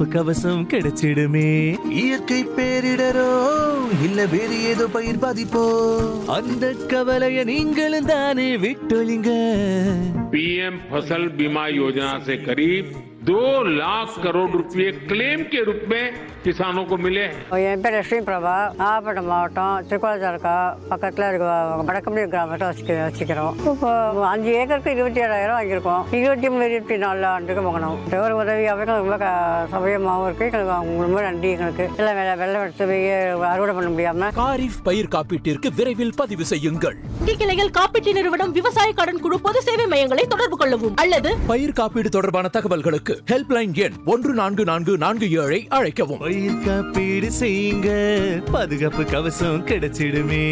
பாதுகாப்பு கவசம் கிடைச்சிடுமே இயற்கை பேரிடரோ இல்ல வேறு ஏதோ பயிர் பாதிப்போ அந்த கவலைய நீங்களும் தானே விட்டொழிங்க पीएम फसल बीमा योजना से करीब दो लाख करोड़ रुपए क्लेम के रूप में किसानों को मिले हैं என் பேர் லட்சுமி பிரபா நாகப்பட்டினம் மாவட்டம் திருக்கோளத்தாலுக்கா பக்கத்தில் இருக்க வடக்கம்பி கிராமத்தை வச்சுக்க வச்சுக்கிறோம் இப்போ அஞ்சு ஏக்கருக்கு இருபத்தி ஏழாயிரம் வாங்கியிருக்கோம் இருபத்தி மூணு இருபத்தி நாலு ஆண்டுக்கு வாங்கினோம் இந்த ஒரு உதவியாகவும் எங்களுக்கு ரொம்ப க- சௌகரியமாகவும் இருக்குது எங்களுக்கு அவங்க ரொம்ப நன்றி எங்களுக்கு எல்லாம் வெள்ளம் வெள்ளம் எடுத்து போய் அறுவடை பண்ண முடியாமல் காரிஃப் பயிர் காப்பீட்டிற்கு விரைவில் பதிவு செய்யுங்கள் வங்கி கிளைகள் காப்பீட்டு நிறுவனம் விவசாய கடன் குழு பொது சேவை மையங்களை தொடர்பு கொள்ளவும் அல்லது பயிர் காப்பீடு தொடர்பான தகவல்களுக்கு ஹெல்ப்லைன் எண் ஒன்று நான்கு நான்கு நான்கு ஏழை அழைக்கவும் பயிர் காப்பீடு செய்யுங்க பாதுகாப்பு கவசம் கிடைச்சிடுமே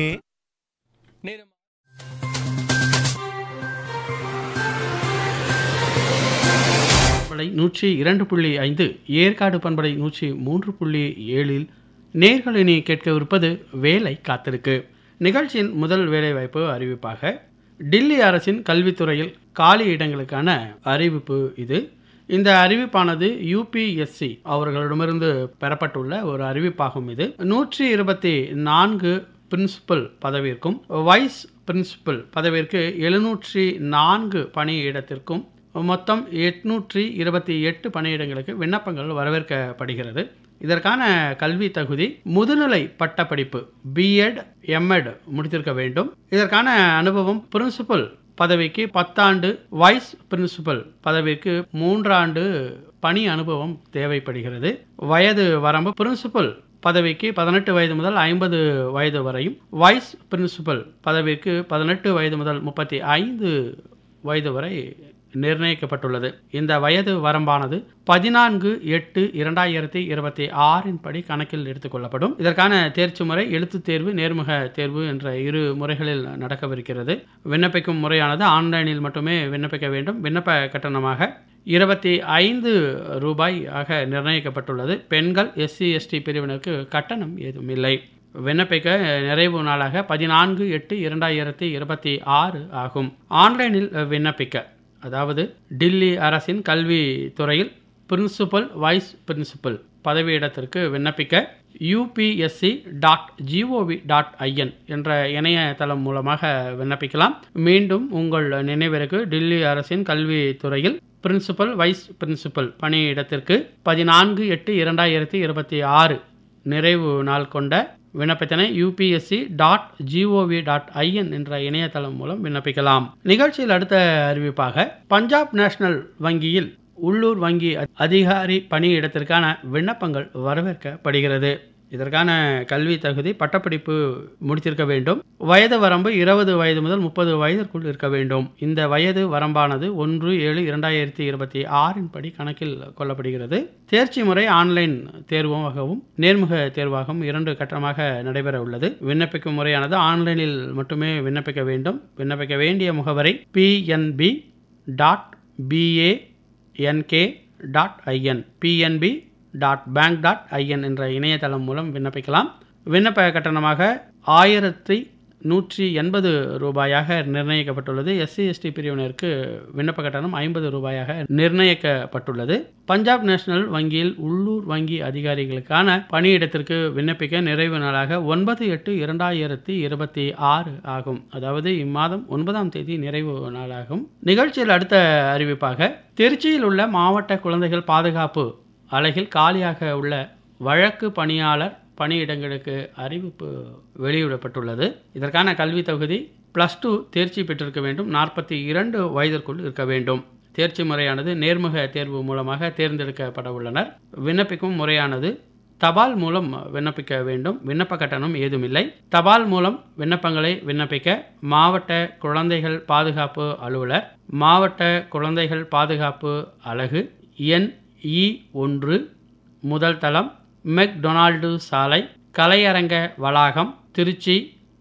பண்பலை நூற்றி இரண்டு புள்ளி ஐந்து ஏற்காடு பண்பலை நூற்றி மூன்று புள்ளி ஏழில் நேர்களினி கேட்கவிருப்பது வேலை காத்திருக்கு நிகழ்ச்சியின் முதல் வேலைவாய்ப்பு அறிவிப்பாக டில்லி அரசின் கல்வித்துறையில் காலி இடங்களுக்கான அறிவிப்பு இது இந்த அறிவிப்பானது யூபிஎஸ்சி அவர்களிடமிருந்து பெறப்பட்டுள்ள ஒரு அறிவிப்பாகும் இது நூற்றி இருபத்தி நான்கு பிரின்சிபல் பதவிற்கும் வைஸ் பிரின்சிபல் பதவிற்கு எழுநூற்றி நான்கு பணியிடத்திற்கும் மொத்தம் எட்நூற்றி இருபத்தி எட்டு பணியிடங்களுக்கு விண்ணப்பங்கள் வரவேற்கப்படுகிறது இதற்கான கல்வி தகுதி முதுநிலை பட்டப்படிப்பு பிஎட் எம்எட் முடித்திருக்க வேண்டும் இதற்கான அனுபவம் பிரின்சிபல் பதவிக்கு பத்தாண்டு வைஸ் பிரின்சிபல் பதவிக்கு மூன்றாண்டு பணி அனுபவம் தேவைப்படுகிறது வயது வரம்பு பிரின்சிபல் பதவிக்கு பதினெட்டு வயது முதல் ஐம்பது வயது வரையும் வைஸ் பிரின்சிபல் பதவிக்கு பதினெட்டு வயது முதல் முப்பத்தி ஐந்து வயது வரை நிர்ணயிக்கப்பட்டுள்ளது இந்த வயது வரம்பானது பதினான்கு எட்டு இரண்டாயிரத்தி இருபத்தி ஆறின் படி கணக்கில் எடுத்துக்கொள்ளப்படும் இதற்கான தேர்ச்சி முறை எழுத்துத் தேர்வு நேர்முக தேர்வு என்ற இரு முறைகளில் நடக்கவிருக்கிறது விண்ணப்பிக்கும் முறையானது ஆன்லைனில் மட்டுமே விண்ணப்பிக்க வேண்டும் விண்ணப்ப கட்டணமாக இருபத்தி ஐந்து ரூபாய் ஆக நிர்ணயிக்கப்பட்டுள்ளது பெண்கள் எஸ்சி எஸ்டி பிரிவினருக்கு கட்டணம் ஏதும் இல்லை விண்ணப்பிக்க நிறைவு நாளாக பதினான்கு எட்டு இரண்டாயிரத்தி இருபத்தி ஆறு ஆகும் ஆன்லைனில் விண்ணப்பிக்க அதாவது டில்லி அரசின் கல்வி துறையில் பிரின்சிபல் வைஸ் பிரின்சிபல் பதவியிடத்திற்கு விண்ணப்பிக்க UPSC dot GOV dot IN என்ற இணையதளம் மூலமாக விண்ணப்பிக்கலாம் மீண்டும் உங்கள் நினைவிற்கு டில்லி அரசின் கல்வி துறையில் பிரின்சிபல் வைஸ் பிரின்சிபல் பணியிடத்திற்கு பதினான்கு எட்டு இரண்டாயிரத்தி இருபத்தி ஆறு நிறைவு நாள் கொண்ட விண்ணப்பத்தினை UPSC dot GOV dot IN என்ற இணையதளம் மூலம் விண்ணப்பிக்கலாம் நிகழ்ச்சியில் அடுத்த அறிவிப்பாக பஞ்சாப் நேஷனல் வங்கியில் உள்ளூர் வங்கி அதிகாரி பணியிடத்திற்கான விண்ணப்பங்கள் வரவேற்கப்படுகிறது இதற்கான கல்வி தகுதி பட்டப்படிப்பு முடித்திருக்க வேண்டும் வயது வரம்பு இருபது வயது முதல் முப்பது வயதிற்குள் இருக்க வேண்டும் இந்த வயது வரம்பானது ஒன்று ஏழு இரண்டாயிரத்தி இருபத்தி ஆறின் படி கணக்கில் கொள்ளப்படுகிறது தேர்ச்சி முறை ஆன்லைன் தேர்வாகவும் நேர்முக தேர்வாகவும் இரண்டு கட்டமாக நடைபெற உள்ளது விண்ணப்பிக்கும் முறையானது ஆன்லைனில் மட்டுமே விண்ணப்பிக்க வேண்டும் விண்ணப்பிக்க வேண்டிய முகவரி PNB dot PA NK dot IN PNB dot bank dot IN என்ற இணையதளம் மூலம் விண்ணப்பிக்கலாம் விண்ணப்ப கட்டணமாக ஆயிரத்தி நூற்றி எண்பது ரூபாயாக நிர்ணயிக்கப்பட்டுள்ளது எஸ்சி எஸ்டி பிரிவினருக்கு விண்ணப்ப கட்டணம் ஐம்பது ரூபாயாக நிர்ணயிக்கப்பட்டுள்ளது பஞ்சாப் நேஷனல் வங்கியில் உள்ளூர் வங்கி அதிகாரிகளுக்கான பணியிடத்திற்கு விண்ணப்பிக்க நிறைவு நாளாக ஒன்பது எட்டு இரண்டாயிரத்தி இருபத்தி ஆறு ஆகும் அதாவது இம்மாதம் ஒன்பதாம் தேதி நிறைவு நாளாகும் நிகழ்ச்சியில் அடுத்த அறிவிப்பாக திருச்சியில் உள்ள மாவட்ட குழந்தைகள் பாதுகாப்பு அலகில் காலியாக உள்ள வழக்கு பணியாளர் பணியிடங்களுக்கு அறிவிப்பு வெளியிடப்பட்டுள்ளது இதற்கான கல்வி தகுதி ப்ளஸ் டூ தேர்ச்சி பெற்றிருக்க வேண்டும் நாற்பத்தி இரண்டு வயதிற்குள் இருக்க வேண்டும் தேர்ச்சி முறையானது நேர்முக தேர்வு மூலமாக தேர்ந்தெடுக்கப்பட உள்ளனர் விண்ணப்பிக்கும் முறையானது தபால் மூலம் விண்ணப்பிக்க வேண்டும் விண்ணப்ப கட்டணம் ஏதுமில்லை தபால் மூலம் விண்ணப்பங்களை விண்ணப்பிக்க மாவட்ட குழந்தைகள் பாதுகாப்பு அலுவலர் மாவட்ட குழந்தைகள் பாதுகாப்பு அலகு எண் இ ஒன்று முதல் தளம் மெக்டொனால்டு சாலை கலையரங்க வளாகம் திருச்சி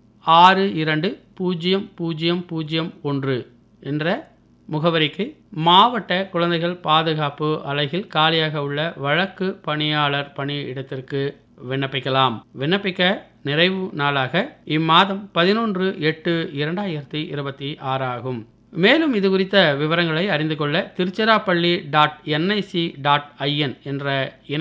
ஆறு இரண்டு பூஜ்ஜியம் பூஜ்ஜியம் பூஜ்ஜியம் ஒன்று என்ற முகவரிக்கு மாவட்ட குழந்தைகள் பாதுகாப்பு அலகில் காலியாக உள்ள வழக்கு பணியாளர் பணி இடத்திற்கு விண்ணப்பிக்கலாம் விண்ணப்பிக்க நிறைவு நாளாக இம்மாதம் பதினொன்று எட்டு இரண்டாயிரத்தி இருபத்தி ஆறு ஆகும் மேலும் இது குறித்த விவரங்களை அறிந்து கொள்ள Tiruchirappalli dot NIC dot IN என்ற இணை